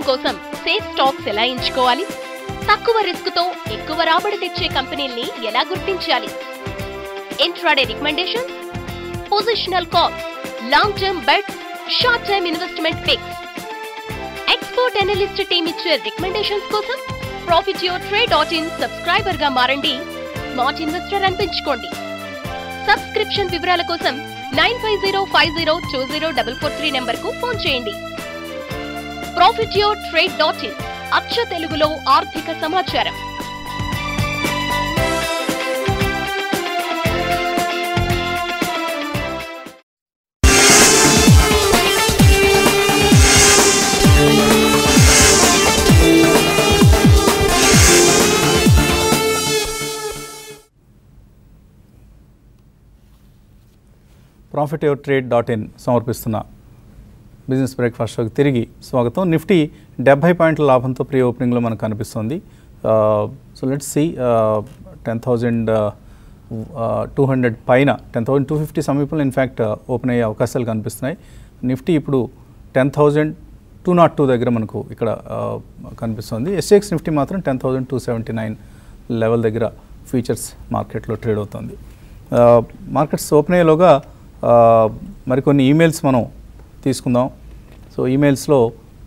కోసం safe stocks ఎలా ఎంచుకోవాలి తక్కువ రిస్క్ తో ఎక్కువ రాబడి తెచ్చే కంపెనీల్ని ఎలా గుర్తించాలి intraday recommendations positional calls long term bets short term investment picks expert analyst team ఇచ్చే రికమెండేషన్స్ కోసం profit your trade dot in subscriber గా మారండి స్మార్ట్ ఇన్వెస్టర్ అనిపించుకోండి సబ్స్క్రిప్షన్ వివరాల కోసం nine five zero five zero two zero double four three number కు phone చేయండి profit your trade dot in అచ్చ తెలుగులో ఆర్థిక సమాచారం profit your trade dot in సమర్పిస్తున్న బిజినెస్ బ్రేక్ఫాస్ట్ షోకి తిరిగి స్వాగతం నిఫ్టీ డెబ్బై పాయింట్ల లాభంతో ప్రీ ఓపెనింగ్లో మనకు కనిపిస్తుంది so let's see ten thousand two hundred పైన టెన్ థౌజండ్ టూ ఫిఫ్టీ సమీపంలో ఇన్ఫ్యాక్ట్ ఓపెన్ అయ్యే అవకాశాలు కనిపిస్తున్నాయి నిఫ్టీ ఇప్పుడు ten thousand two nought two దగ్గర మనకు ఇక్కడ uh, కనిపిస్తుంది ఎస్ఎక్స్ నిఫ్టీ మాత్రం ten thousand two seventy nine level దగ్గర ఫీచర్స్ మార్కెట్లో ట్రేడ్ అవుతుంది మార్కెట్స్ ఓపెన్ అయ్యేలోగా uh, మరికొన్ని ఈమెయిల్స్ మనం తీసుకుందాం సో ఈమెయిల్స్లో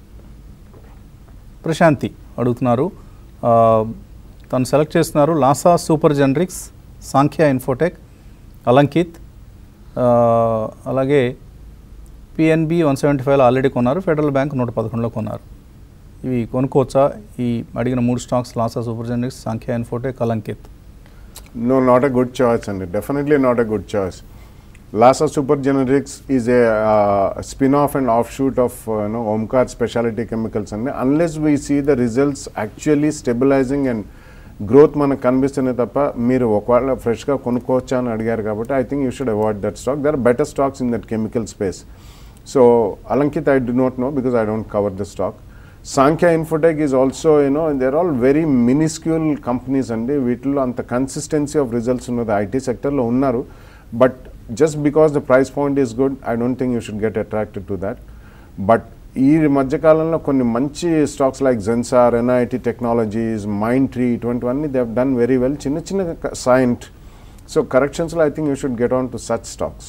ప్రశాంతి అడుగుతున్నారు ఆ, తను సెలెక్ట్ చేస్తున్నారు లాసా సూపర్ జనరిక్స్ సాంఖ్య ఇన్ఫోటెక్ అలంకిత్ ఆ, అలాగే పిఎన్బి వన్ సెవెంటీ ఫైవ్లో ఆల్రెడీ కొన్నారు ఫెడరల్ బ్యాంక్ నూట పదకొండులో కొన్నారు ఇవి కొనుక్కోవచ్చా ఈ అడిగిన మూడు stocks Lasa Super Generics Sankhya Infotech Alankit No, not a good choice, and definitely not a good choice. Lassa Super Generics is a uh, spin-off and offshoot of uh, you know Omkar Specialty Chemicals, and unless we see the results actually stabilizing and growth మనకు కనిపిస్తుంది తప్ప మీరు ఒకవేళ ఫ్రెష్గా కొనుక్కోవచ్చా అని అడిగారు కాబట్టి I think you should avoid that stock there are better stocks in that chemical space so Alankit I do not know because I don't cover the stock Sankhya Infotech is also you know they're all very minuscule companies అండి వీటిలో అంత consistency of results ఉన్నది IT సెక్టర్లో ఉన్నారు but just because the price point is good I don't think you should get attracted to that but ఈ మధ్యకాలంలో కొన్ని మంచి stocks like Zensar NIIT technologies Mindtree ఇటువంటివన్నీ దే హన్ వెరీ వెల్ చిన్న చిన్న సైంట్ సో కరెక్షన్స్లో I think you should get on to such stocks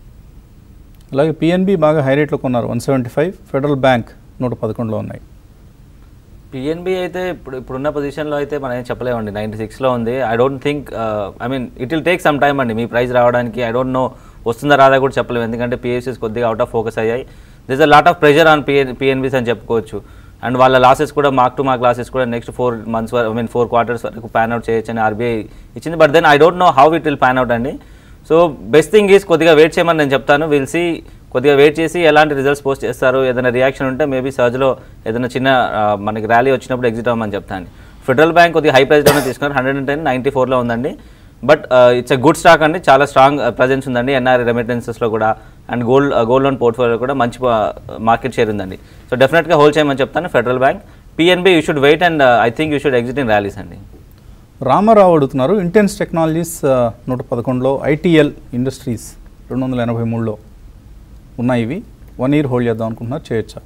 అలాగే PNB బాగా హై రేట్లో కొన్నారు one seventy five Federal Bank నూట పదకొండులో ఉన్నాయి పిఎన్బి అయితే ఇప్పుడు ఇప్పుడున్న పొజిషన్లో అయితే మనం ఏం చెప్పలేమండి నైంటీ సిక్స్లో ఉంది I don't think I mean it will take some time అండి మీ ప్రైస్ రావడానికి ఐ డోంట్ నో వస్తుందా రాదా కూడా చెప్పలేము ఎందుకంటే పిఎస్సీస్ కొద్దిగా అవుట్ ఆఫ్ ఫోకస్ అయ్యాయి this a lot of pressure on PN PNBs అని చెప్పుకోవచ్చు అండ్ వాళ్ళ లాసెస్ కూడా మార్క్ టు మార్క్ లాసెస్ కూడా నెక్స్ట్ ఫోర్ మంత్స్ వరకు ఐ మీన్ ఫోర్ క్వార్టర్స్ వరకు ప్యాన్ అవుట్ చేయొచ్చు అని ఆర్బీఐ ఇచ్చింది but then I don't no how it will pan out అండి సో బెస్ట్ థింగ్ ఈస్ కొద్దిగా వెయిట్ చేయమని నేను చెప్తాను విల్ సీ కొద్దిగా వెయిట్ చేసి ఎలాంటి రిజల్ట్స్ పోస్ట్ చేస్తారు ఏదైనా రియాక్షన్ ఉంటే మేబీ సర్జ్లో ఏదైనా చిన్న ఆ, మనకి ర్యాలీ వచ్చినప్పుడు ఎగ్జిట్ అవ్వమని చెప్తాను ఫెడరల్ బ్యాంక్ కొద్దిగా హై ప్రైస్ డౌన్ తీసుకున్నారు హండ్రెడ్ అండ్ టెన్ నైంటీ ఫోర్లో ఉందండి but it's a good stock అండి చాలా స్ట్రాంగ్ ప్రజెన్స్ ఉందండి ఎన్ఆర్ రెమిటెన్సెస్లో కూడా and gold gold loan portfolio కూడా మంచి మార్కెట్ షేర్ ఉందండి సో డెఫినెట్గా హోల్డ్ చేయమని చెప్తాను Federal Bank PNB you should wait and I think you should exit in rallies అండి రామారావు అడుగుతున్నారు ఇంటెన్స్ టెక్నాలజీస్ ఆ, నూట పదకొండులో ఐటీఎల్ ఇండస్ట్రీస్ రెండు వందల ఎనభై మూడులో ఉన్నాయి ఇవి వన్ ఇయర్ హోల్డ్ చేద్దాం అనుకుంటున్నారు చేయొచ్చా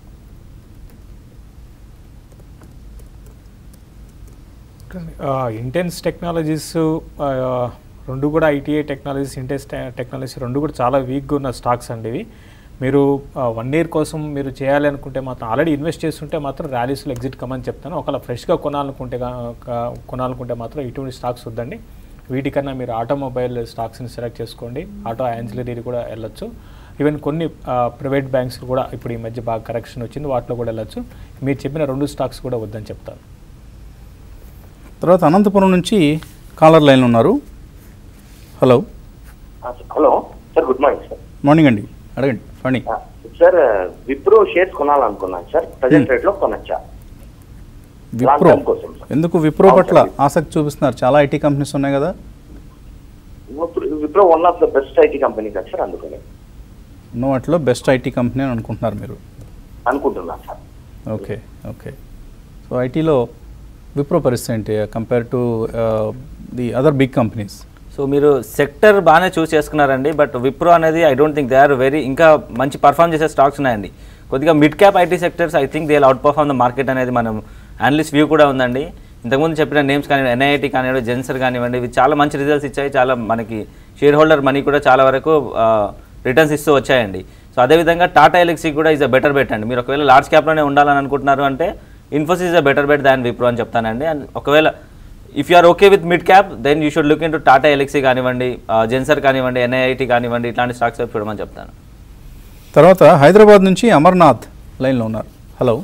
ఇంటెన్స్ టెక్నాలజీస్ రెండు కూడా ఐటీఐ టెక్నాలజీస్ ఇంటెన్స్ టెక్నాలజీస్ రెండు కూడా చాలా వీక్గా ఉన్న స్టాక్స్ అండి ఇవి మీరు వన్ ఇయర్ కోసం మీరు చేయాలి అనుకుంటే మాత్రం ఆల్రెడీ ఇన్వెస్ట్ చేస్తుంటే మాత్రం ర్యాలీస్లో ఎగ్జిట్ కమని చెప్తాను ఒకవేళ ఫ్రెష్గా కొనాలనుకుంటే గా- కా- కొనాలనుకుంటే మాత్రం ఇటువంటి స్టాక్స్ వద్దండి వీటికన్నా మీరు ఆటోమొబైల్ స్టాక్స్ని సెలెక్ట్ చేసుకోండి ఆటో యాన్సిలరీ కూడా వెళ్ళొచ్చు ఈవెన్ కొన్ని ప్రైవేట్ బ్యాంక్స్ కూడా ఇప్పుడు ఈ మధ్య బాగా కరెక్షన్ వచ్చింది వాటిలో కూడా వెళ్ళొచ్చు మీరు చెప్పిన రెండు స్టాక్స్ కూడా వద్దని చెప్తాను తర్వాత అనంతపురం నుంచి కాలర్ లైన్లో ఉన్నారు hello hello sir good morning sir morning అండి అడగండి ఫణి సార్ విప్రో షేర్స్ కొనాలనుకున్నాను సార్ ప్రజెంట్ రేట్ లో కొనొచ్చా విప్రో term కోసం, sir. ఎందుకు విప్రో అవును, పట్ల sir. ఆసక్తి చూపిస్తున్నారు చాలా ఐటీ కంపెనీస్ ఉన్నాయి కదా Wipro one of the best IT company కదా సార్ అందుకని ఉన్న వాటిలో బెస్ట్ ఐటీ కంపెనీ అని అనుకుంటున్నారు మీరు అనుకుంటున్నాను సార్ ఓకే ఓకే సో ఐటీలో విప్రో పరిస్థితి ఏంటి compare to the other big companies so మీరు సెక్టర్ బాగానే చూస్ చేసుకున్నారండి బట్ విప్రో అనేది I don't think they are very ఇంకా మంచి పర్ఫామ్ చేసే స్టాక్స్ ఉన్నాయండి కొద్దిగా mid cap IT sectors I think they outperform the market అనేది మనం అనలిస్ట్ వ్యూ కూడా ఉందండి ఇంతకుముందు చెప్పిన నేమ్స్ కానివ్వండి ఎన్ఐఐటి కానివ్వండి జెన్సర్ కానివ్వండి ఇవి చాలా మంచి రిజల్ట్స్ ఇచ్చాయి చాలా మనకి షేర్ హోల్డర్ మనీ కూడా చాలా వరకు రిటర్న్స్ ఇస్తూ వచ్చాయండి సో అదేవిధంగా టాటా ఎలక్సీ కూడా ఈజ్ అ బెటర్ బెట్ అండి మీరు ఒకవేళ లార్జ్ క్యాప్లోనే ఉండాలని అనుకుంటున్నారు అంటే Infosys is a better bet than Wipro అని చెప్తానండి అండ్ ఒకవేళ if you are okay with mid cap then you should look into Tata Elxsi కానివ్వండి జెన్సర్ కానివ్వండి ఎన్ఐఐటి కానివ్వండి ఇట్లాంటి స్టాక్స్ వైపు చూడమని చెప్తాను తర్వాత హైదరాబాద్ నుంచి అమర్నాథ్ లైన్లో ఉన్నారు హలో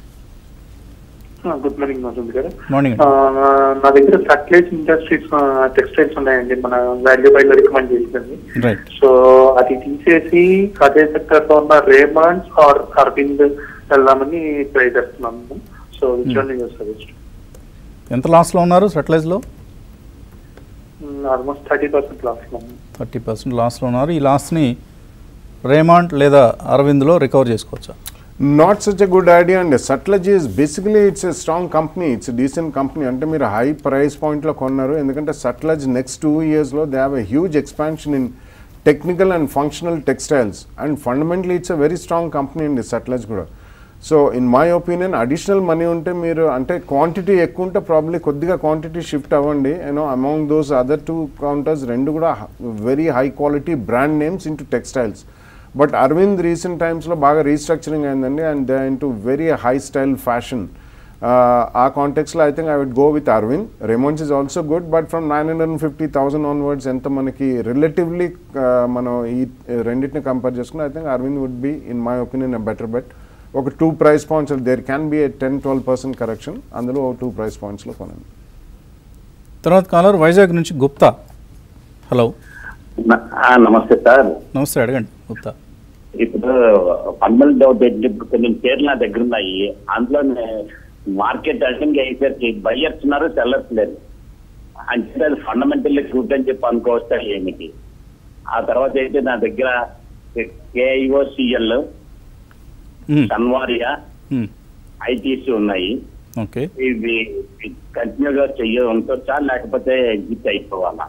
గుడ్ మార్నింగ్ మధుంద్ గారు మార్నింగ్ ఆ, నా- నా దగ్గర సట్లేజ్ ఇండస్ట్రీస్ టెక్స్టైల్స్ ఉన్నాయండి మన వాల్యూ బై లో రికమెండ్ చేసింది రైట్ సో అది తీసేసి అదే సెక్టర్ లో ఉన్న రేమాండ్స్ ఆర్ అరవింద్ వెళ్దామని ట్రై చేస్తున్నాము so which one you suggest ఎంత లాస్లో ఉన్నారు సట్లైజ్లో almost thirty percent loss thirty percent లాస్లో ఉన్నారు ఈ లాస్ని రేమాండ్ లేదా అరవింద్లో రికవర్ చేసుకోవచ్చా not such a good idea అండి Sutlej is basically it's a strong company it's decent company అంటే మీరు హై ప్రైస్ పాయింట్లో కొన్నారు ఎందుకంటే సట్లజ్ నెక్స్ట్ టూ ఇయర్స్లో they have a huge expansion in technical and functional textiles and fundamentally it's a very strong company అండి సట్లజ్ కూడా so in my opinion additional money ఉంటే మీరు అంటే క్వాంటిటీ ఎక్కువ ఉంటే ప్రాబ్లీ కొద్దిగా క్వాంటిటీ షిఫ్ట్ అవ్వండి you know among those other two counters రెండు కూడా very high quality brand names into textiles but Arvind recent టైమ్స్లో బాగా రీస్ట్రక్చరింగ్ అయిందండి and they into very high style fashion ఆ కాంటెక్స్లో I think I would go with Arvind Raymond's is also good but from nine hundred and fifty thousand onwards ఎంత మనకి relatively మనం ఈ రెండింటిని కంపేర్ చేసుకుని I think Arvind would be in my opinion a better bet ఒక two price points there can be a ten twelve percent correction అందులో ఒక two price పాయింట్స్లో కొనండి తర్వాత కాలర్ వైజాగ్ నుంచి గుప్తా హలో న- ఆ, నమస్తే సార్ నమస్తే అడగండి గుప్తా ఇప్పుడు ఫండల్ డౌట్ ఇప్పుడు కొన్ని షేర్లు నా దగ్గర ఉన్నాయి అందులో మార్కెట్ అర్థంగా అయ్యేసరికి బయ్యర్స్ ఉన్నారు సెల్లర్స్ లేరు అంటే అది ఫండమెంటల్ గుడ్ అని చెప్పి అనుకోవచ్చా ఏమిటి ఆ తర్వాత అయితే నా దగ్గర కేఐఓసిఎల్ మ్మ్. సన్వారియా మ్మ్. ఐటీసీ ఉన్నాయి ఓకే ఇవి కంటిన్యూగా చెయ్యడంతో లేకపోతే ఎగ్జిట్ అయిపోవాలా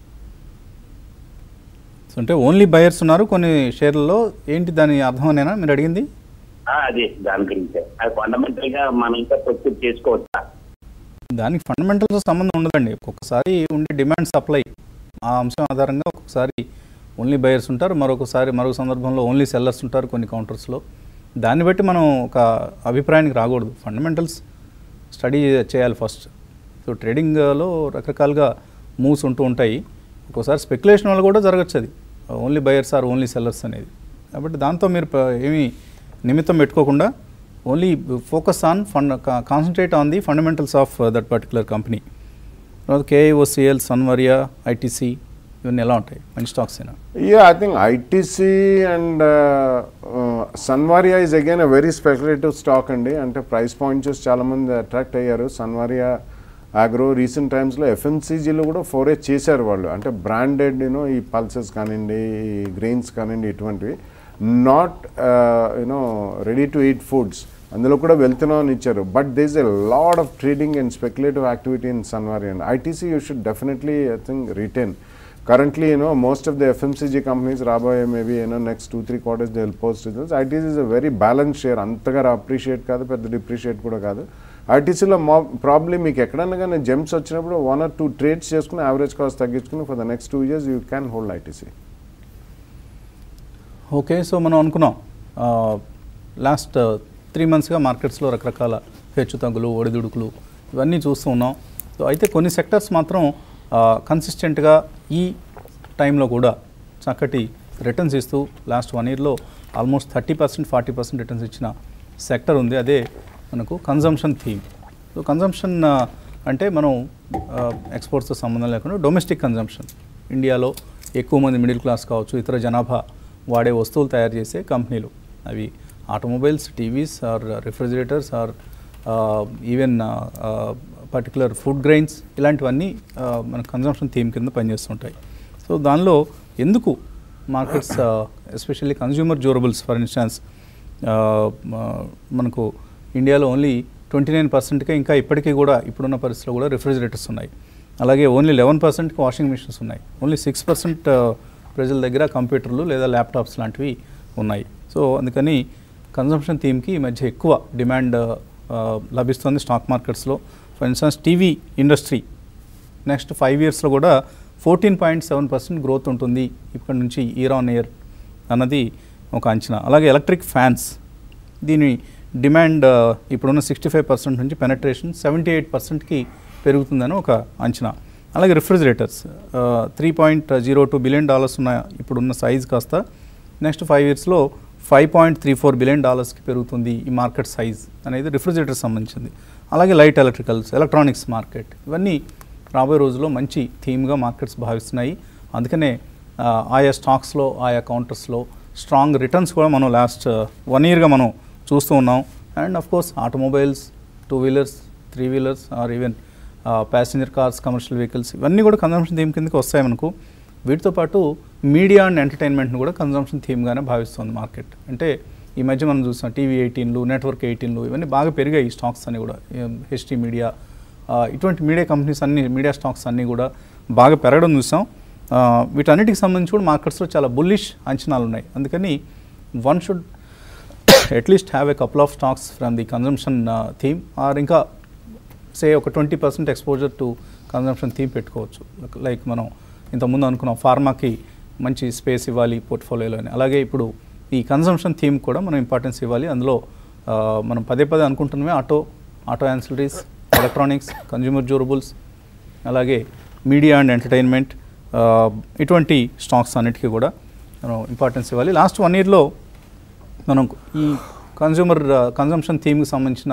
సో అంటే ఓన్లీ బయర్స్ ఉన్నారు కొన్ని షేర్లలో ఏంటి దాని అర్థం అనేనా మీరు అడిగింది ఆ, అదే దాని గురించే అది ఫండమెంటల్ గా మనం ఇంకా ప్రొసీడ్ చేసుకోవచ్చా దానికి ఫండమెంటల్స్ సంబంధం ఉండదండి ఒక్కొక్కసారి ఉండే డిమాండ్ సప్లై ఆ అంశం ఆధారంగా ఒక్కొక్కసారి ఓన్లీ బయర్స్ ఉంటారు మరొకసారి మరొక సందర్భంలో ఓన్లీ సెల్లర్స్ ఉంటారు కొన్ని కౌంటర్స్లో దాన్ని బట్టి మనం ఒక అభిప్రాయానికి రాకూడదు ఫండమెంటల్స్ స్టడీ చేయాలి ఫస్ట్ సో ట్రేడింగ్లో రకరకాలుగా మూవ్స్ ఉంటూ ఉంటాయి ఒక్కోసారి స్పెక్యులేషన్ వల్ల కూడా జరగచ్చు అది only buyers or only sellers అనేది కాబట్టి దాంతో మీరు ప- ఏమీ నిమిత్తం పెట్టుకోకుండా only focus on fund concentrate on the fundamentals of that particular company తర్వాత కేఐఓసిఎల్ సన్వరియా ఐటీసీ ఇవన్నీ ఎలా ఉంటాయి మంచి స్టాక్స్ అయినా Yeah, I think ITC and uh, uh, Sanvaria is again a very speculative stock అండి అంటే ప్రైస్ పాయింట్ చూసి చాలా మంది అట్రాక్ట్ అయ్యారు సన్వారియా ఆగ్రో రీసెంట్ టైమ్స్లో ఎఫ్ఎంసీజీలో కూడా ఫోర్ ఏ చేశారు వాళ్ళు అంటే బ్రాండెడ్ యూనో ఈ పల్సెస్ కానివ్వండి ఈ గ్రెయిన్స్ కానివ్వండి ఇటువంటివి not you know ready to eat foods అందులో కూడా వెళ్తున్నాం అని ఇచ్చారు but this a lot of trading and speculative activity in Sanwaria and ITC you should definitely I think retain currently you know most of the fmcg companies రాబోయే maybe you know next two three quarters they will post results ITC is a very balanced share అంతగా appreciate కాదు పెద్ద depreciate కూడా కాదు ఐటీసీలో మా problem మీకు ఎక్కడైనా కానీ జెమ్స్ వచ్చినప్పుడు వన్ ఆర్ టూ ట్రేడ్స్ చేసుకుని యావరేజ్ కాస్ట్ తగ్గించుకుని for the next two years you can hold ITC okay so మనం అనుకున్నాం లాస్ట్ త్రీ మంత్స్గా మార్కెట్స్లో రకరకాల హెచ్చు తగ్గులు ఒడిదుడుకులు ఇవన్నీ చూస్తూ ఉన్నాం సో అయితే కొన్ని సెక్టర్స్ మాత్రం కన్సిస్టెంట్గా ఈ టైంలో కూడా చక్కటి రిటర్న్స్ ఇస్తూ లాస్ట్ వన్ ఇయర్లో almost thirty percent forty percent returns ఇచ్చిన సెక్టర్ ఉంది అదే మనకు కన్జంప్షన్ థీమ్ సో కన్జంప్షన్ అంటే మనం ఎక్స్పోర్ట్స్తో సంబంధం లేకుండా డొమెస్టిక్ కన్జంప్షన్ ఇండియాలో ఎక్కువ మంది మిడిల్ క్లాస్ కావచ్చు ఇతర జనాభా వాడే వస్తువులు తయారు చేసే కంపెనీలు అవి automobiles TVs or refrigerators or even particular food grains ఇలాంటివన్నీ uh, మన కన్జంప్షన్ థీమ్ కింద పనిచేస్తుంటాయి సో దానిలో ఎందుకు markets especially consumer durables for instance మనకు ఇండియాలో ఓన్లీ ట్వంటీ నైన్ పర్సెంట్కే ఇంకా ఇప్పటికీ కూడా ఇప్పుడున్న పరిస్థితిలో కూడా రిఫ్రిజిరేటర్స్ ఉన్నాయి అలాగే ఓన్లీ లెవెన్ పర్సెంట్కి వాషింగ్ మిషన్స్ ఉన్నాయి ఓన్లీ సిక్స్ పర్సెంట్ ప్రజల దగ్గర కంప్యూటర్లు లేదా ల్యాప్టాప్స్ లాంటివి ఉన్నాయి సో అందుకని కన్జంప్షన్ థీమ్కి ఈ మధ్య ఎక్కువ డిమాండ్ ఆ, లభిస్తుంది స్టాక్ మార్కెట్స్లో for instance TV industry next five ఇయర్స్లో కూడా fourteen point seven percent growth ఉంటుంది ఇప్పటి నుంచి ఇయర్ ఆన్ ఇయర్ అన్నది ఒక అంచనా అలాగే ఎలక్ట్రిక్ ఫ్యాన్స్ దీని డిమాండ్ ఆ, ఇప్పుడున్న సిక్స్టీ ఫైవ్ పర్సెంట్ నుంచి పెనట్రేషన్ సెవెంటీ ఎయిట్ పర్సెంట్కి పెరుగుతుందని ఒక అంచనా అలాగే refrigerators three point zero two billion dollars ఉన్న ఇప్పుడున్న సైజ్ కాస్త నెక్స్ట్ ఫైవ్ ఇయర్స్లో five point three four billion డాలర్స్కి పెరుగుతుంది ఈ మార్కెట్ సైజ్ అనేది రిఫ్రిజిరేటర్ సంబంధించింది అలాగే లైట్ ఎలక్ట్రికల్స్ ఎలక్ట్రానిక్స్ మార్కెట్ ఇవన్నీ రాబోయే రోజుల్లో మంచి థీమ్గా మార్కెట్స్ భావిస్తున్నాయి అందుకనే ఆ, ఆయా స్టాక్స్లో ఆయా కౌంటర్స్లో స్ట్రాంగ్ రిటర్న్స్ కూడా మనం లాస్ట్ వన్ ఇయర్గా మనం చూస్తూ ఉన్నాం and of course automobiles two wheelers three wheelers or even passenger cars commercial vehicles ఇవన్నీ కూడా కన్జంప్షన్ థీమ్ కిందకి వస్తాయి మనకు వీటితో పాటు మీడియా అండ్ ఎంటర్టైన్మెంట్ని కూడా కన్జంప్షన్ థీమ్గానే భావిస్తుంది మార్కెట్ అంటే ఈ మధ్య మనం చూస్తాం టీవీ ఎయిటీన్లు నెట్వర్క్ ఎయిటీన్లు ఇవన్నీ బాగా పెరిగాయి ఈ స్టాక్స్ అన్ని కూడా హెచ్టీ మీడియా ఇటువంటి మీడియా కంపెనీస్ అన్ని మీడియా స్టాక్స్ అన్నీ కూడా బాగా పెరగడం చూసాం ఆ, వీటన్నిటికి సంబంధించి కూడా మార్కెట్స్లో చాలా బుల్లిష్ అంచనాలు ఉన్నాయి అందుకని one should at least have a couple of stocks from the consumption theme or ఇంకా సే ఒక twenty percent exposure to consumption theme పెట్టుకోవచ్చు లైక్ మనం ఇంతకుముందు అనుకున్నాం ఫార్మాకి మంచి స్పేస్ ఇవ్వాలి పోర్ట్ఫోలియోలో అని అలాగే ఇప్పుడు ఈ కన్జంప్షన్ థీమ్ కూడా మనం ఇంపార్టెన్స్ ఇవ్వాలి అందులో ఆ, మనం పదే పదే అనుకుంటున్నవే auto auto ancillaries electronics consumer durables అలాగే మీడియా అండ్ ఎంటర్టైన్మెంట్ ఆ, ఇటువంటి స్టాక్స్ అన్నిటికీ కూడా మనం ఇంపార్టెన్స్ ఇవ్వాలి లాస్ట్ వన్ ఇయర్లో మనం ఈ కన్జ్యూమర్ కన్జంప్షన్ థీమ్కి సంబంధించిన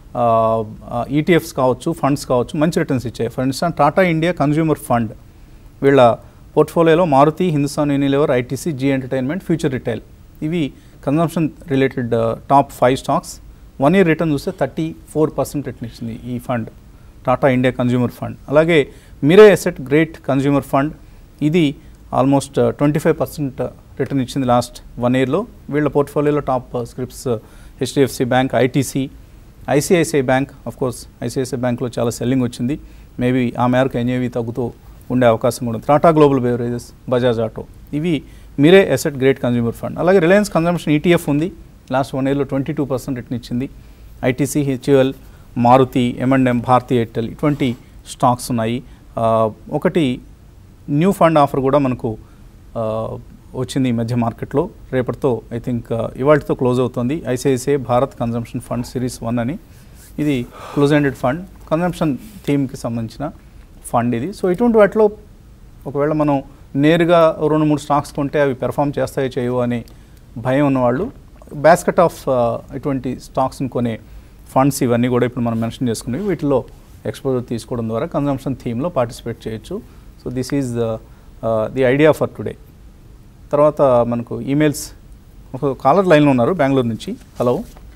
ఈటీఎఫ్స్ కావచ్చు ఫండ్స్ కావచ్చు మంచి రిటర్న్స్ ఇచ్చాయి for instance Tata India consumer fund వీళ్ళ పోర్ట్ఫోలియోలో Maruti Hindustan Unilever ITC Zee entertainment future retail ఇవి consumption related top five stocks one year return చూస్తే థర్టీ ఫోర్ పర్సెంట్ రిటర్న్ ఇచ్చింది ఈ fund Tata India consumer fund అలాగే Mirae asset great consumer fund ఇది almost twenty five percent return ఇచ్చింది last one ఇయర్లో వీళ్ళ పోర్ట్ఫోలియోలో top scripts HDFC bank ITC ICICI bank of course ICICI బ్యాంక్లో చాలా సెల్లింగ్ వచ్చింది మేబీ ఆ మేరకు ఎన్ఏవి తగ్గుతూ ఉండే అవకాశం కూడా ఉంది Tata global beverages Bajaj auto ఇవి Mirae asset great consumer fund అలాగే రిలయన్స్ కన్జంప్షన్ ఈటీఎఫ్ ఉంది లాస్ట్ వన్ ఇయర్లో ట్వంటీ టూ పర్సెంట్ రిటర్న్ ఇచ్చింది ITC HUL Maruti M and M Bharti Airtel ఇటువంటి స్టాక్స్ ఉన్నాయి ఆ, ఒకటి న్యూ ఫండ్ ఆఫర్ కూడా మనకు ఆ, వచ్చింది ఈ మధ్య మార్కెట్లో రేపటితో ఐ థింక్ ఇవాళతో క్లోజ్ అవుతుంది ICICI Bharat consumption fund series one అని ఇది క్లోజ్ ఎండెడ్ ఫండ్ కన్జంప్షన్ థీమ్కి సంబంధించిన ఫండ్ ఇది సో ఇటువంటి వాటిలో ఒకవేళ మనం నేరుగా రెండు మూడు స్టాక్స్ కొంటే అవి పెర్ఫామ్ చేస్తాయో చేయవో అని భయం ఉన్నవాళ్ళు బాస్కెట్ ఆఫ్ ఇటువంటి స్టాక్స్ని కొనే ఫండ్స్ ఇవన్నీ కూడా ఇప్పుడు మనం మెన్షన్ చేసుకునేవి వీటిలో ఎక్స్పోజర్ తీసుకోవడం ద్వారా కన్జంప్షన్ థీమ్లో పార్టిసిపేట్ చేయొచ్చు so this is the idea for today తర్వాత మనకు ఈమెయిల్స్ ఒక కాలర్ లైన్లో ఉన్నారు బెంగళూరు నుంచి hello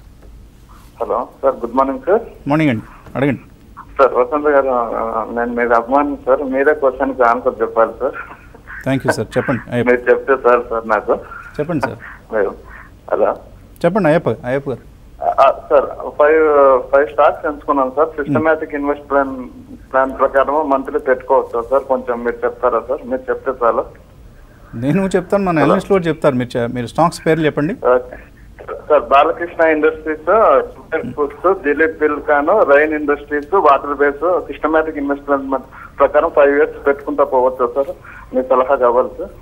hello sir good morning sir morning అండి అడగండి సార్ వసంత గారు ఆ, నేను మీద అభిమాని సార్ మీరే క్వశ్చన్కి ఆన్సర్ చెప్పాలి సార్ థ్యాంక్ యూ సార్ చెప్పండి అయ్యప్ప మీరు చెప్తే సార్ సార్ నాకు చెప్పండి సార్ మీరు- హలో చెప్పండి అయ్యప్ప అయ్యప్ప గారు ఆ, సార్ ఫైవ్ ఫైవ్ స్టాక్స్ ఎంచుకున్నాం sir systematic invest plan plan ప్రకారం మంత్లీ పెట్టుకోవచ్చా సార్ కొంచెం మీరు చెప్తారా సార్ మీరు చెప్తే చాలు నేను చెప్తాను మన అనలిస్ట్ కూడా చెప్తారు మీరు చె- మీరు స్టాక్స్ పేర్లు చెప్పండి okay. Sir Balakrishna industries super foods Dilip Buildcon Rain industries water base systematic investment ప్రకారం ఫైవ్ ఇయర్స్ పెట్టుకుంటా పోవచ్చు సార్ మీ సలహా కావాలి సార్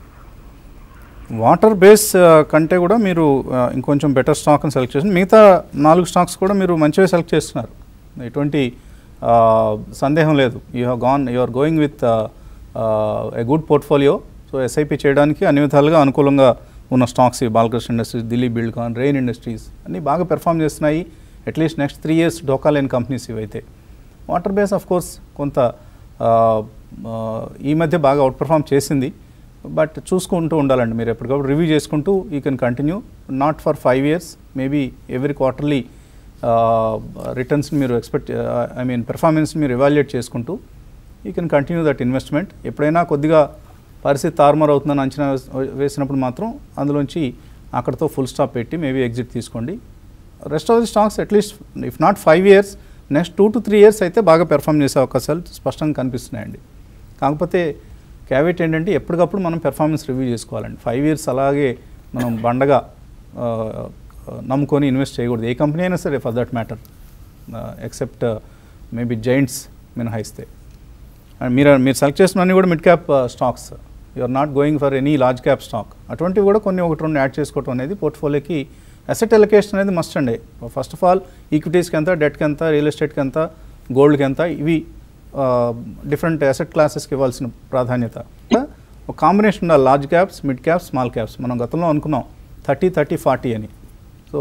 వాటర్ బేస్ ఆ, కంటే కూడా మీరు ఆ, ఇంకొంచెం బెటర్ స్టాక్ని సెలెక్ట్ చేసి మిగతా నాలుగు స్టాక్స్ కూడా మీరు మంచిగా సెలెక్ట్ చేస్తున్నారు ఎటువంటి ఆ, సందేహం లేదు you have gone you are going with a good portfolio so SIP చేయడానికి అన్ని విధాలుగా అనుకూలంగా ఉన్న స్టాక్స్ ఇవి బాలకృష్ణ ఇండస్ట్రీస్ దిలీప్ బిల్డ్కాన్ రెయిన్ ఇండస్ట్రీస్ అన్నీ బాగా పెర్ఫామ్ చేస్తున్నాయి అట్లీస్ట్ నెక్స్ట్ త్రీ ఇయర్స్ డోకా లేని కంపెనీస్ ఇవైతే వాటర్ బేస్ ఆఫ్ కోర్స్ కొంత ఆ, ఆ, ఈ మధ్య బాగా అవుట్ పర్ఫామ్ చేసింది బట్ చూసుకుంటూ ఉండాలండి మీరు ఎప్పటికప్పుడు రివ్యూ చేసుకుంటూ you can continue not for five years maybe every quarterly returns మీరు ఎక్స్పెక్ట్ ఐ మీన్ పెర్ఫార్మెన్స్ మీరు ఎవాల్యుయేట్ చేసుకుంటూ you can continue that investment ఎప్పుడైనా కొద్దిగా పరిస్థితి తారుమారు అవుతుందని అంచనా వేస్- వేసినప్పుడు మాత్రం అందులోంచి అక్కడతో ఫుల్ స్టాప్ పెట్టి మేబీ ఎగ్జిట్ తీసుకోండి rest of the stocks at least if not five years next two to three years అయితే బాగా పెర్ఫామ్ చేసే అవకాశాలు స్పష్టంగా కనిపిస్తున్నాయండి కాకపోతే క్యావిట్ ఏంటంటే ఎప్పటికప్పుడు మనం పెర్ఫార్మెన్స్ రివ్యూ చేసుకోవాలండి ఫైవ్ ఇయర్స్ అలాగే మనం బండగా ఆ, నమ్ముకొని ఇన్వెస్ట్ చేయకూడదు ఏ కంపెనీ అయినా సరే for that matter except maybe giants మినహాయిస్తే అండ్ మీరు మీరు సెలెక్ట్ చేసిన కూడా mid cap stocks you are not going for any large cap stock అటువంటివి కూడా కొన్ని ఒకటి రెండు యాడ్ చేసుకోవటం అనేది పోర్ట్ఫోలియోకి అసెట్ ఎలకేషన్ అనేది మస్ట్ అండి ఫస్ట్ ఆఫ్ ఆల్ ఈక్విటీస్కి ఎంత డెట్కి ఎంత రియల్ ఎస్టేట్కి ఎంత గోల్డ్కి ఎంత ఇవి డిఫరెంట్ అసెట్ క్లాసెస్కి ఇవ్వాల్సిన ప్రాధాన్యత ఒక కాంబినేషన్ ఉండాలి large caps mid caps small caps మనం గతంలో అనుకున్నాం థర్టీ థర్టీ ఫార్టీ అని సో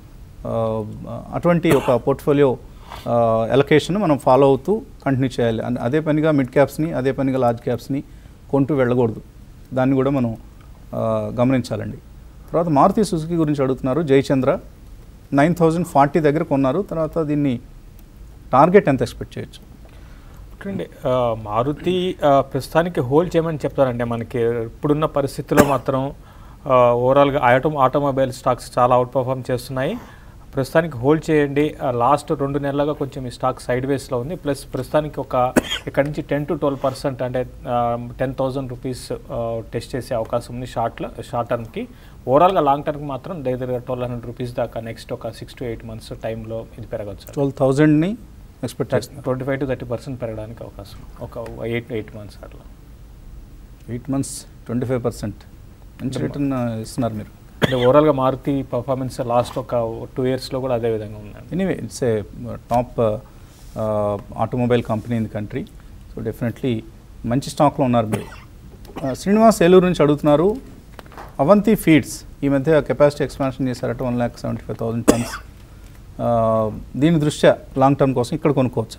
అటువంటి ఒక పోర్ట్ఫోలియో ఎలకేషన్ మనం ఫాలో అవుతూ కంటిన్యూ చేయాలి అన్- అదే పనిగా మిడ్ క్యాప్స్ని అదే పనిగా లార్జ్ క్యాప్స్ని కొంటూ వెళ్ళకూడదు దాన్ని కూడా మనం ఆ, గమనించాలండి తర్వాత మారుతి సుజుకి గురించి అడుగుతున్నారు జయచంద్ర నైన్ థౌజండ్ ఫార్టీ దగ్గర కొన్నారు తర్వాత దీన్ని టార్గెట్ ఎంత ఎక్స్పెక్ట్ చేయొచ్చు చూడండి ఆ, మారుతి ఆ, ప్రస్తుతానికి హోల్డ్ చేయమని చెప్తారంటే మనకి ఇప్పుడున్న పరిస్థితుల్లో మాత్రం ఆ, ఓవరాల్గా ఆటో ఆటోమొబైల్ స్టాక్స్ చాలా అవుట్ పర్ఫామ్ చేస్తున్నాయి ప్రస్తుతానికి హోల్డ్ చేయండి ఆ, లాస్ట్ రెండు నెలలుగా కొంచెం ఈ స్టాక్ సైడ్ వేస్లో ఉంది ప్లస్ ప్రస్తుతానికి ఒక ఇక్కడ నుంచి టెన్ టు ట్వెల్వ్ పర్సెంట్ అంటే టెన్ థౌజండ్ రూపీస్ టెస్ట్ చేసే అవకాశం ఉంది షార్ట్లో షార్ట్ టర్మ్కి ఓవరాల్గా లాంగ్ టర్మ్కి మాత్రం దగ్గర ట్వెల్వ్ హండ్రెడ్ రూపీస్ దాకా నెక్స్ట్ ఒక సిక్స్ టు ఎయిట్ మంత్స్ టైంలో ఇది పెరగచ్చు ట్వెల్వ్ థౌజండ్ని ఎక్స్పెక్ట్ చేస్తున్నారు twenty five to thirty percent పెరగడానికి అవకాశం ఒక ఎయిట్ ఎయిట్ మంత్స్ అట్లా eight months twenty five percent మంచి రిటర్న్ ఇస్తున్నారు మీరు అంటే ఓవరాల్గా మారుతి పర్ఫార్మెన్స్ లాస్ట్ ఒక టూ ఇయర్స్లో కూడా అదే విధంగా ఉందండి anyway it's a top automobile company in the country so definitely మంచి స్టాక్లో ఉన్నారు మీరు Uh, శ్రీనివాస్ ఏలూరు నుంచి అడుగుతున్నారు అవంతి ఫీడ్స్ ఈ మధ్య కెపాసిటీ ఎక్స్పాన్షన్ చేశారట one lakh seventy five thousand tons దీని దృష్ట్యా లాంగ్ టర్మ్ కోసం ఇక్కడ కొనుక్కోవచ్చా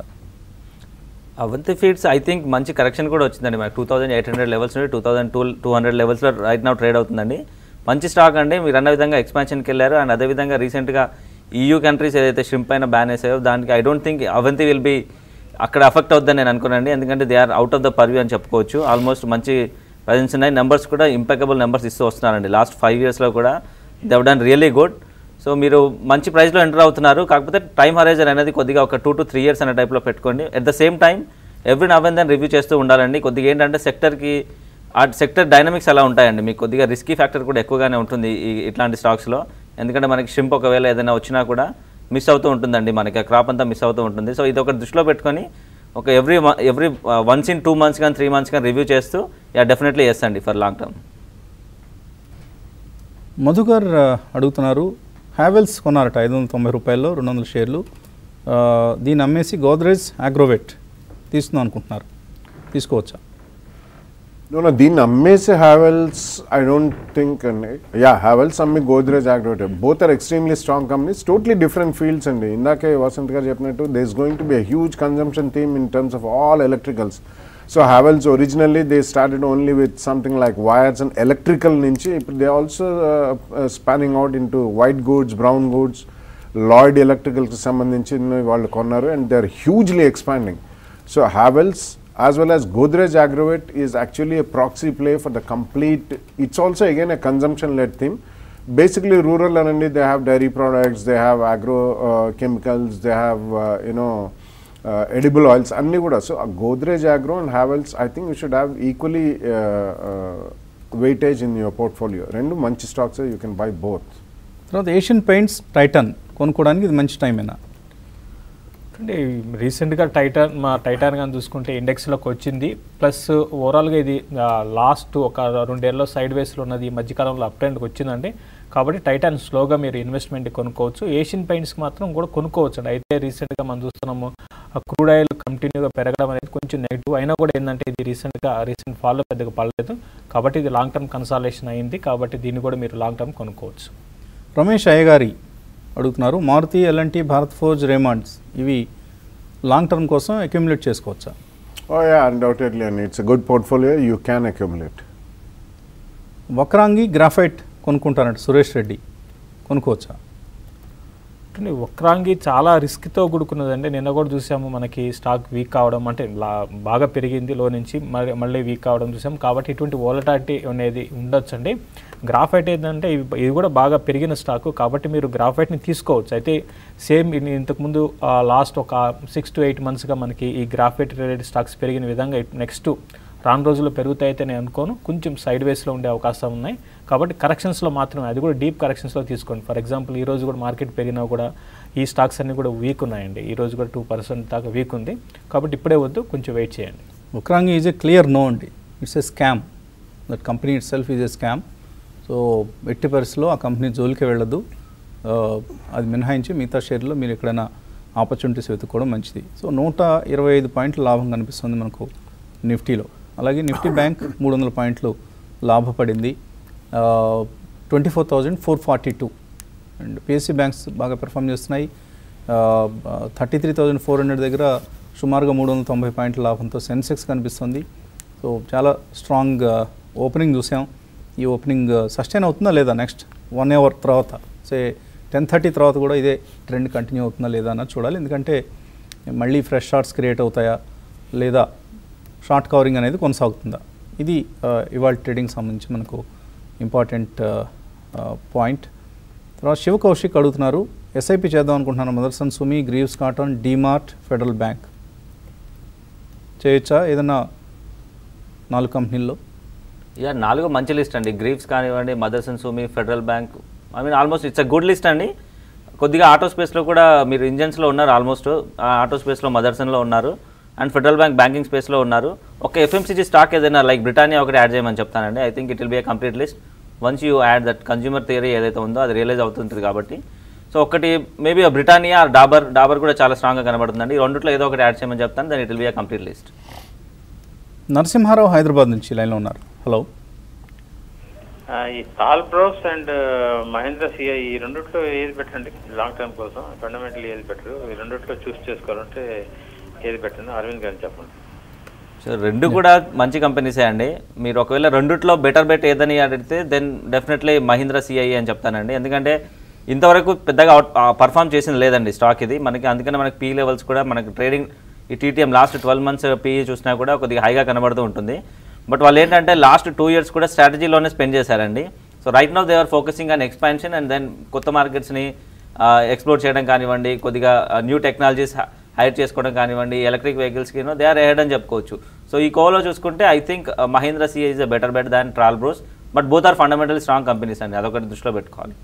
అవంతి ఫీడ్స్ ఐ థింక్ మంచి కరెక్షన్ కూడా వచ్చిందండి మనకి two thousand eight hundred levels నుండి two thousand two two hundred లెవెల్స్లో రైట్ నౌ ట్రేడ్ అవుతుందండి మంచి స్టాక్ అండి మీరు అన్న విధంగా ఎక్స్పాన్షన్కి వెళ్ళారు అండ్ అదేవిధంగా రీసెంట్గా ఈయూ కంట్రీస్ ఏదైతే షింప్ పైన బ్యాన్ వేసాయో దానికి I don't think Avanti will be అక్కడ అఫెక్ట్ అవుద్దని నేను అనుకున్నానండి ఎందుకంటే they are out of the purview అని చెప్పుకోవచ్చు ఆల్మోస్ట్ మంచి ప్రజెన్స్ ఉన్నాయి నెంబర్స్ కూడా ఇంపెకబుల్ నెంబర్స్ ఇస్తూ వస్తున్నారండి లాస్ట్ ఫైవ్ ఇయర్స్లో కూడా they've done really good so మీరు మంచి ప్రైస్లో ఎంటర్ అవుతున్నారు కాకపోతే టైం హరైజన్ అనేది కొద్దిగా ఒక టూ టు త్రీ ఇయర్స్ అనే టైప్లో పెట్టుకోండి at the same time every now and then review చేస్తూ ఉండాలండి కొద్దిగా ఏంటంటే సెక్టర్కి ఆ సెక్టర్ డైనమిక్స్ ఎలా ఉంటాయండి మీకు కొద్దిగా రిస్కీ ఫ్యాక్టర్ కూడా ఎక్కువగానే ఉంటుంది ఈ ఇట్లాంటి స్టాక్స్లో ఎందుకంటే మనకి షింప్ ఒకవేళ ఏదైనా వచ్చినా కూడా మిస్ అవుతూ ఉంటుందండి మనకి ఆ క్రాప్ అంతా మిస్ అవుతూ ఉంటుంది సో ఇది ఒక దృష్టిలో పెట్టుకొని ఒక every every once in two months కానీ త్రీ మంత్స్ కానీ రివ్యూ చేస్తూ యా డెఫినెట్లీ ఎస్ అండి ఫర్ లాంగ్ టర్మ్ మధుకర్ ఆ, అడుగుతున్నారు హ్యావెల్స్ కొన్నారట ఐదు వందల తొంభై రూపాయల్లో రెండు వందల షేర్లు ఆ, దీన్ని అమ్మేసి గోద్రేజ్ అగ్రోవెట్ తీసుకుందాం అనుకుంటున్నారు తీసుకోవచ్చా No, no, దీన్ని అమ్మేసి హ్యావెల్స్ ఐ డోంట్ థింక్ అండి యా హ్యావెల్స్ అమ్మి గోద్రేజ్ యాక్టివేటర్ both are extremely strong companies totally different fields అండి ఇందాకే వసంత్ గారు చెప్పినట్టు they is going to be huge consumption theme in terms of all electricals so Havells originally they started only with something like wires and electrical నుంచి ఇప్పుడు they also spanning out into white goods brown goods Lloyd ఎలక్ట్రికల్కి సంబంధించి వాళ్ళు కొన్నారు and they are hugely expanding so Havells as well as Godrej Agrovet is actually a proxy play for the complete, it's also again a consumption led theme. Basically rural and they have dairy products, they have agro uh, chemicals, they have, uh, you know, uh, edible oils, అన్నీ కూడా so Godrej agro and Havells I think you should have equally weightage in your portfolio రెండు మంచి స్టాక్స్ you can buy both తర్వాత Asian paints Titan కొనుక్కోవడానికి ఇది మంచి టైమేనా అంటే రీసెంట్గా టైటాన్ మా టైటాన్ కానీ చూసుకుంటే ఇండెక్స్లోకి వచ్చింది ప్లస్ ఓవరాల్గా ఇది లాస్ట్ ఒక రెండేళ్ళలో సైడ్ వేస్లో ఉన్నది ఈ మధ్యకాలంలో అప్ ట్రెండ్కి వచ్చిందండి కాబట్టి టైటాన్ స్లోగా మీరు ఇన్వెస్ట్మెంట్ కొనుక్కోవచ్చు ఏషియన్ పెయింట్స్కి మాత్రం కూడా కొనుక్కోవచ్చు అండి అయితే రీసెంట్గా మనం చూస్తున్నాము క్రూడ్ ఆయిల్ కంటిన్యూగా పెరగడం అనేది కొంచెం నెగిటివ్ అయినా కూడా ఏంటంటే ఇది రీసెంట్గా రీసెంట్ ఫాల్లో పెద్దగా పడలేదు కాబట్టి ఇది లాంగ్ టర్మ్ కన్సాలేషన్ అయింది కాబట్టి దీన్ని కూడా మీరు లాంగ్ టర్మ్ కొనుక్కోవచ్చు రమేష్ అయ్యగారి అడుగుతున్నారు మారుతి ఎల్ఎన్టీ భారత్ ఫోర్జ్ రేమాండ్స్ ఇవి లాంగ్ టర్మ్ కోసం అక్యుములేట్ చేసుకోవచ్చా oh yeah undoubtedly and it's a good portfolio you can accumulate Vakrangee graphite కొనుక్కుంటారంట సురేష్ రెడ్డి కొనుక్కోవచ్చా అంటే వక్రాంగి చాలా రిస్క్తో కూడుకున్నదండి నిన్న కూడా చూసాము మనకి స్టాక్ వీక్ కావడం అంటే లా- బాగా పెరిగింది లో నుంచి మళ్ళీ మళ్ళీ వీక్ కావడం చూసాం కాబట్టి ఇటువంటి వోలటాలిటీ అనేది ఉండొచ్చండి గ్రాఫైట్ ఏంటంటే ఇవి ఇది కూడా బాగా పెరిగిన స్టాక్ కాబట్టి మీరు గ్రాఫైట్ని తీసుకోవచ్చు అయితే సేమ్ ఇన్- ఇంతకుముందు లాస్ట్ ఒక సిక్స్ టు ఎయిట్ మంత్స్గా మనకి ఈ గ్రాఫైట్ రిలేటెడ్ స్టాక్స్ పెరిగిన విధంగా నెక్స్ట్ రాను రోజుల్లో పెరుగుతాయి అయితే నేను అనుకోను కొంచెం సైడ్ వేస్లో ఉండే అవకాశం ఉన్నాయి కాబట్టి కరెక్షన్స్లో మాత్రమే అది కూడా డీప్ కరెక్షన్స్లో తీసుకోండి ఫర్ ఎగ్జాంపుల్ ఈ రోజు కూడా మార్కెట్ పెరిగినా కూడా ఈ స్టాక్స్ అన్ని కూడా వీక్ ఉన్నాయండి ఈ రోజు కూడా టూ పర్సెంట్ దాకా వీక్ ఉంది కాబట్టి ఇప్పుడే వద్దు కొంచెం వెయిట్ చేయండి ఉక్రాంగి ఈజ్ ఏ క్లియర్ నో అండి it's a scam that company itself is a scam so ఎట్టి పరిస్థితిలో ఆ కంపెనీ జోలికి వెళ్ళదు అది మినహాయించి మిగతా షేర్లో మీరు ఎక్కడైనా ఆపర్చునిటీస్ వెతుక్కోవడం మంచిది సో నూట ఇరవై ఐదు పాయింట్ల లాభం కనిపిస్తుంది మనకు నిఫ్టీలో అలాగే నిఫ్టీ బ్యాంక్ మూడు వందల పాయింట్లు లాభపడింది twenty four thousand four forty two and PSC banks బాగా పెర్ఫామ్ చేస్తున్నాయి thirty three thousand four hundred దగ్గర సుమారుగా మూడు వందల తొంభై పాయింట్ల లాభంతో సెన్సెక్స్ కనిపిస్తుంది సో చాలా స్ట్రాంగ్ ఓపెనింగ్ చూసాం ఈ ఓపెనింగ్ సస్టైన్ అవుతుందా లేదా నెక్స్ట్ వన్ అవర్ తర్వాత సే టెన్ థర్టీ తర్వాత కూడా ఇదే ట్రెండ్ కంటిన్యూ అవుతుందా లేదా అన్నది చూడాలి ఎందుకంటే మళ్ళీ ఫ్రెష్ షార్ట్స్ క్రియేట్ అవుతాయా లేదా షార్ట్ కవరింగ్ అనేది కొనసాగుతుందా ఇది ఇవాళ ట్రేడింగ్ సంబంధించి మనకు ఇంపార్టెంట్ పాయింట్ తర్వాత శివ కౌశిక్ అడుగుతున్నారు ఎస్ఐపి చేద్దాం అనుకుంటున్నాను Motherson Sumi Greaves Cotton DMart Federal Bank చేయొచ్చా ఏదన్నా నాలుగు కంపెనీల్లో యా నాలుగు మంచి లిస్ట్ అండి గ్రీవ్స్ కానివ్వండి Mothers and Sumi Federal Bank I mean almost it's a good list అండి కొద్దిగా ఆటో స్పేస్లో కూడా మీరు ఇంజన్స్లో ఉన్నారు ఆల్మోస్ట్ ఆటో స్పేస్లో మదర్సన్లో ఉన్నారు అండ్ ఫెడరల్ బ్యాంక్ బ్యాంకింగ్ స్పేస్లో ఉన్నారు ఒక ఎఫ్ఎంసీజీ స్టాక్ ఏదైనా లైక్ బ్రిటానియా ఒకటి యాడ్ చేయమని చెప్తానండి I think it will be a complete list once you add that consumer theory ఏదైతే ఉందో అది రియలైజ్ అవుతుంటుంది కాబట్టి సో ఒకటి మేబీ బ్రిటానియా డాబర్ డాబర్ కూడా చాలా స్ట్రాంగ్గా కనబడుతుందండి ఈ రెండిట్లో ఏదో ఒకటి యాడ్ చేయమని చెప్తాను then it will be a complete list Narasimha Rao Hyderabad నుంచి లైన్లో ఉన్నారు హలో ఆ, ఈ Talbros and Mahindra CI ఈ రెండిట్లో ఏది బెటర్ అండి లాంగ్ టర్మ్ కోసం ఫండమెంటల్ ఏది బెటర్ ఈ రెండిట్లో చూస్ చేసుకోవాలంటే ఏది బెటర్ అరవింద్ గారిని చెప్పండి సో రెండు కూడా మంచి కంపెనీసే అండి మీరు ఒకవేళ రెండిట్లో బెటర్ బెట్ ఏదని అడిగితే దెన్ డెఫినెట్లీ మహీంద్రా సిఐ అని చెప్తానండి ఎందుకంటే ఇంతవరకు పెద్దగా అవుట్ పర్ఫామ్ చేసింది లేదండి స్టాక్ ఇది మనకి అందుకనే మనకి పీ లెవెల్స్ కూడా మనకి ట్రేడింగ్ ఈ TTM last twelve months PE చూసినా కూడా కొద్దిగా హైగా కనబడుతూ ఉంటుంది బట్ వాళ్ళు ఏంటంటే లాస్ట్ టూ ఇయర్స్ కూడా స్ట్రాటజీలోనే స్పెండ్ చేశారండి so right now they are focusing on expansion and then కొత్త మార్కెట్స్ని ఎక్స్ప్లోర్ చేయడం కానివ్వండి కొద్దిగా న్యూ టెక్నాలజీస్ హైర్ చేసుకోవడం కానివ్వండి ఎలక్ట్రిక్ వెహికల్స్కి దే ఆర్ ఎహెడ్ అని చెప్పుకోవచ్చు సో ఈ కోలో చూసుకుంటే I think Mahindra CI is a better bet than Talbros but both are fundamental strong companies అండి అదొకటి దృష్టిలో పెట్టుకోవాలి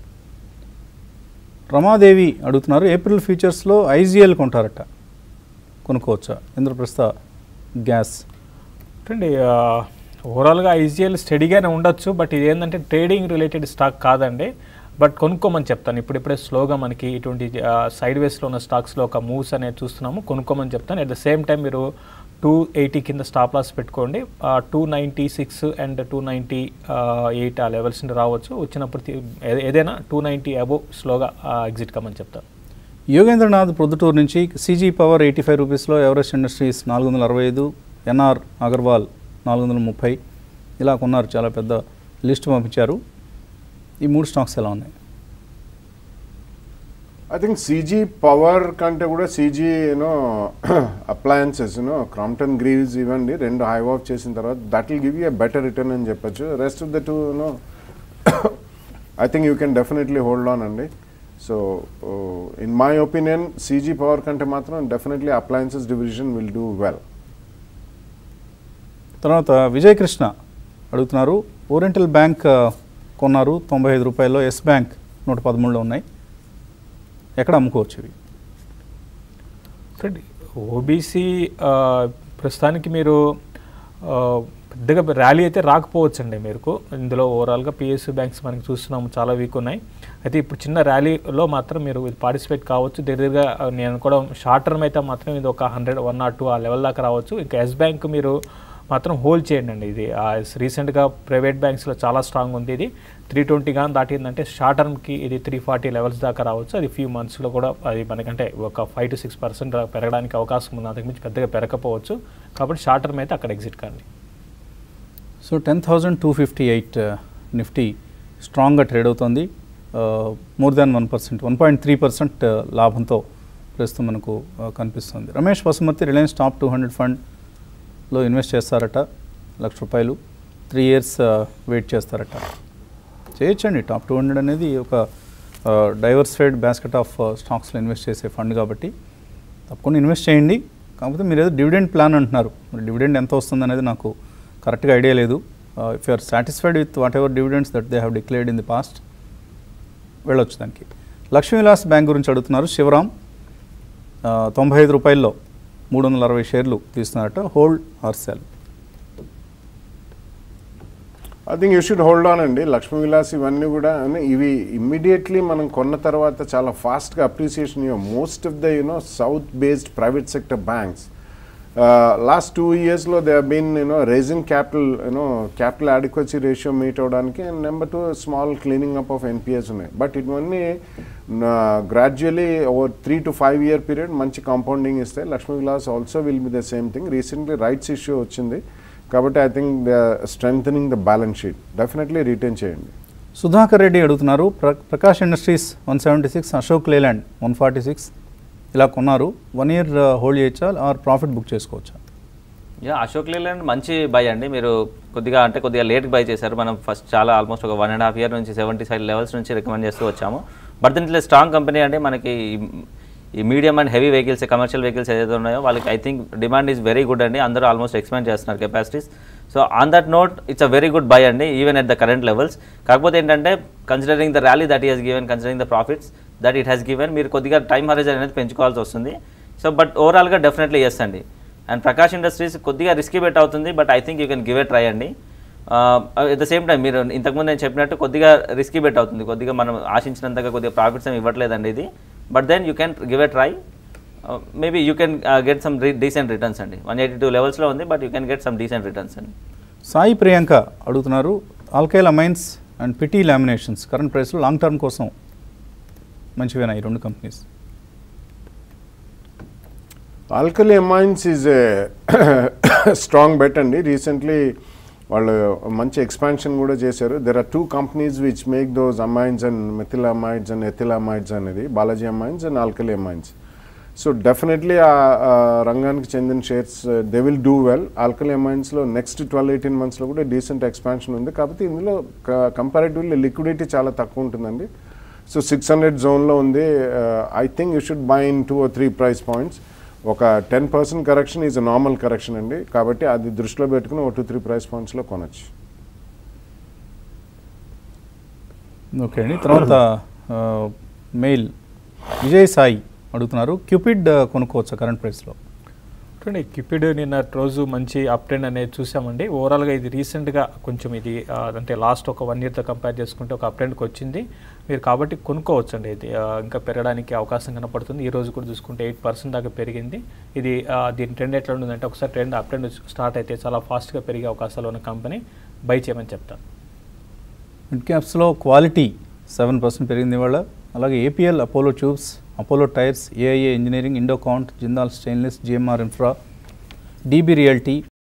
రమాదేవి అడుగుతున్నారు ఏప్రిల్ ఫ్యూచర్స్లో ఐజీఎల్ కొంటారట కొనుక్కోవచ్చా ఇంద్రప్రస్థ గ్యాస్ అండి ఓవరాల్గా ఐజీఎల్ స్టడీగానే ఉండొచ్చు బట్ ఇది ఏంటంటే ట్రేడింగ్ రిలేటెడ్ స్టాక్ కాదండి బట్ కొనుక్కోమని చెప్తాను ఇప్పుడిప్పుడే స్లోగా మనకి ఇటువంటి సైడ్ వేస్లో ఉన్న స్టాక్స్లో ఒక మూవ్స్ అనేది చూస్తున్నాము కొనుక్కోమని చెప్తాను అట్ ద సేమ్ టైం మీరు టూ ఎయిటీ కింద స్టాప్ లాస్ పెట్టుకోండి two ninety six and two ninety eight ఆ లెవెల్స్ నుండి రావచ్చు వచ్చినప్పుడు తీ- ఏ- ఏదైనా టూ నైంటీ అబోవ్ స్లోగా ఎగ్జిట్ కమ్మని చెప్తాను యోగేంద్రనాథ్ ప్రొద్దుటూరు నుంచి సీజీ పవర్ ఎయిటీ ఫైవ్ రూపీస్లో ఎవరెస్ట్ ఇండస్ట్రీస్ నాలుగు వందల అరవై ఐదు ఎన్ఆర్ అగర్వాల్ నాలుగు వందల ముప్పై ఇలా కొన్నారు చాలా పెద్ద లిస్ట్ పంపించారు ఈ మూడు స్టాక్స్ ఎలా ఉన్నాయి ఐ థింక్ సీజీ పవర్ కంటే కూడా CG you know appliances you know Crompton Greaves ఇవ్వండి రెండు హై ఆఫ్ చేసిన తర్వాత that will give you a better return అని చెప్పొచ్చు rest of the two you know I think you can definitely hold on అండి so in my opinion CG power కంటే మాత్రం definitely appliances division will do well తర్వాత విజయ్ కృష్ణ అడుగుతున్నారు oriental bank ఆ, కొన్నారు తొంభై ఐదు రూపాయల్లో ఎస్ బ్యాంక్ నూట పదమూడులో ఉన్నాయి ఎక్కడ అమ్ముకోవచ్చు ఇవి చూడండి ఓబీసీ ప్రస్తుతానికి మీరు ఆ, పెద్దగా ర్యాలీ అయితే రాకపోవచ్చండి మీకు ఇందులో ఓవరాల్గా పిఎస్యూ బ్యాంక్స్ మనకి చూస్తున్నాము చాలా వీక్ ఉన్నాయి అయితే ఇప్పుడు చిన్న ర్యాలీలో మాత్రం మీరు ఇది పార్టిసిపేట్ కావచ్చు దగ్గరగా నేను అనుకోవడం షార్ట్ టర్మ్ అయితే మాత్రం ఇది ఒక హండ్రెడ్ వన్ నాట్ టూ ఆ లెవెల్ దాకా రావచ్చు ఇంకా ఎస్ బ్యాంక్ మీరు మాత్రం హోల్డ్ చేయండి అండి ఇది రీసెంట్గా ప్రైవేట్ బ్యాంక్స్లో చాలా స్ట్రాంగ్ ఉంది ఇది త్రీ ట్వంటీ కానీ దాటిందంటే షార్ట్ టర్మ్కి ఇది త్రీ ఫార్టీ లెవెల్స్ దాకా రావచ్చు అది ఫ్యూ మంత్స్లో కూడా అది మనకంటే ఒక ఫైవ్ టు సిక్స్ పర్సెంట్ పెరగడానికి అవకాశం ఉంది అంతకుమించి పెద్దగా పెరగకపోవచ్చు కాబట్టి షార్ట్ టర్మ్ అయితే అక్కడ ఎగ్జిట్ కండి so ten thousand two fifty eight Nifty స్ట్రాంగ్గా ట్రేడ్ అవుతోంది more than one percent one point three percent లాభంతో ప్రస్తుతం మనకు uh, కనిపిస్తుంది Ramesh Vasumathi Reliance top two hundred ఫండ్లో ఇన్వెస్ట్ చేస్తారట లక్ష రూపాయలు త్రీ ఇయర్స్ వెయిట్ చేస్తారట చేయొచ్చండి టాప్ టూ హండ్రెడ్ అనేది ఒక డైవర్సిఫైడ్ బాస్కెట్ ఆఫ్ స్టాక్స్లో ఇన్వెస్ట్ చేసే ఫండ్ కాబట్టి తప్పకుండా ఇన్వెస్ట్ చేయండి కాకపోతే మీరు ఏదో డివిడెండ్ ప్లాన్ అంటున్నారు మరి డివిడెండ్ ఎంత వస్తుంది అనేది నాకు కరెక్ట్గా ఐడియా లేదు if you are satisfied with whatever dividends that they have declared in the past వెళ్ళొచ్చు దానికి లక్ష్మీ విలాస్ బ్యాంక్ గురించి అడుగుతున్నారు శివరాం ఆ, తొంభై ఐదు రూపాయల్లో మూడు వందల అరవై షేర్లు తీస్తున్నారట hold or sell I think you should hold on అండి లక్ష్మీ విలాస్ ఇవన్నీ కూడా అన్ని ఇవి ఇమ్మీడియట్లీ మనం కొన్న తర్వాత చాలా ఫాస్ట్గా appreciation most of the you know south based private sector banks last two ఇయర్స్లో they been you know raising capital you know capital adequacy ratio meet అవడానికి and number two small cleaning up of NPAs ఉన్నాయి but ఇవన్నీ gradually over three to five year period మంచి compounding ఇస్తాయి Lakshmi Vilas also will be the same thing recently rights issue వచ్చింది కాబట్టి I think the strength the balance sheet definitely retain చేయండి సుధాకర్ రెడ్డి అడుగుతున్నారు ప్ర Prakash Industries one seventy six Ashok Leyland one forty six ఇలా కొన్నారు one year hold చేయొచ్చా ఆర్ ప్రాఫిట్ బుక్ చేసుకోవచ్చా yeah Ashok Leyland మంచి బై అండి మీరు కొద్దిగా అంటే కొద్దిగా లేట్ బై చేశారు మనం ఫస్ట్ చాలా ఆల్మోస్ట్ ఒక వన్ అండ్ హాఫ్ ఇయర్ నుంచి సెవెంటీ ఫైవ్ లెవెల్స్ నుంచి రికమెండ్ చేస్తూ వచ్చాము బట్ దీంట్లో స్ట్రాంగ్ కంపెనీ అంటే మనకి ఈ- ఈ medium and heavy vehicles commercial vehicles ఏదైతే ఉన్నాయో వాళ్ళకి I think demand is very good అండి అందరూ ఆల్మోస్ట్ ఎక్స్పెండ్ చేస్తున్నారు capacities so on that note it's a very good buy అండి even at the current levels కాకపోతే ఏంటంటే considering the rally that is given considering the profits that it has given మీరు కొద్దిగా time horizon అనేది పెంచుకోవాల్సి వస్తుంది so but ఓవరాల్గా definitely yes అండి అండ్ ప్రకాష్ ఇండస్ట్రీస్ కొద్దిగా రిస్కీ బెట్ అవుతుంది but I think you can give a try అండి ఎట్ ద సేమ్ టైం మీరు ఇంతకుముందు నేను చెప్పినట్టు కొద్దిగా రిస్కీ బెట్ అవుతుంది కొద్దిగా మనం ఆశించినంతగా కొద్దిగా ప్రాఫిట్స్ ఏమి ఇవ్వట్లేదండి ఇది but then you can give a try maybe you can get some decent returns అండి వన్ ఎయిటీ టూ లెవెల్స్లో ఉంది but you can get some decent returns అండి సాయి ప్రియాంక అడుగుతున్నారు Alkyl Amines and Pitti Laminations current ప్రైస్లో లాంగ్ టర్మ్ కోసం మంచివేనా ఈ రెండు companies Alkali Amines is a strong bet అండి రీసెంట్లీ వాళ్ళు మంచి ఎక్స్పాన్షన్ కూడా చేశారు there are two companies which make those amines and methyl amides and ethyl amides అనేది Balaji Amines and Alkali Amines so definitely ఆ ఆ రంగానికి చెందిన shares they will do well Alkali అమైన్స్లో నెక్స్ట్ ట్వెల్వ్ ఎయిటీన్ మంత్స్లో కూడా డీసెంట్ ఎక్స్పాన్షన్ ఉంది కాకపోతే ఇందులో కంపారిటివ్లీ లిక్విడిటీ చాలా తక్కువ ఉంటుందండి సో సిక్స్ హండ్రెడ్ జోన్లో ఉంది I think you should buy in two or three price points ఒక ten percent correction is a normal correction అండి కాబట్టి అది దృష్టిలో పెట్టుకుని ఒక టూ త్రీ ప్రైస్ పాయింట్స్లో కొనొచ్చు ఓకే అండి తర్వాత ఆ, మెయిల్ విజయ్ సాయి అడుగుతున్నారు క్యూపిడ్ ఆ, కొనుక్కోవచ్చా కరెంట్ ప్రైస్లో చూడండి కిపిడ్ నిన్న రోజు మంచి అప్ ట్రెండ్ అనేది చూసామండి ఓవరాల్గా ఇది రీసెంట్గా కొంచెం ఇది ఆ, అంటే లాస్ట్ ఒక వన్ ఇయర్తో కంపేర్ చేసుకుంటే ఒక అప్ ట్రెండ్కి వచ్చింది మీరు కాబట్టి కొనుక్కోవచ్చు అండి ఇది ఆ, ఇంకా పెరగడానికి అవకాశం కనపడుతుంది ఈ రోజు కూడా చూసుకుంటే ఎయిట్ పర్సెంట్ దాకా పెరిగింది ఇది ఆ, దీని ట్రెండ్ ఎట్లా ఉంటుందంటే ఒకసారి ట్రెండ్ అప్ ట్రెండ్ స్టార్ట్ అయితే చాలా ఫాస్ట్గా పెరిగే అవకాశాలు ఉన్న కంపెనీ బై చేయమని చెప్తాను మిడ్ క్యాప్స్లో క్వాలిటీ సెవెన్ పర్సెంట్ పెరిగింది ఇవాళ అలాగే APL Apollo Tubes Apollo Tyres AIA Engineering Indocount Jindal Stainless GMR Infra DB reality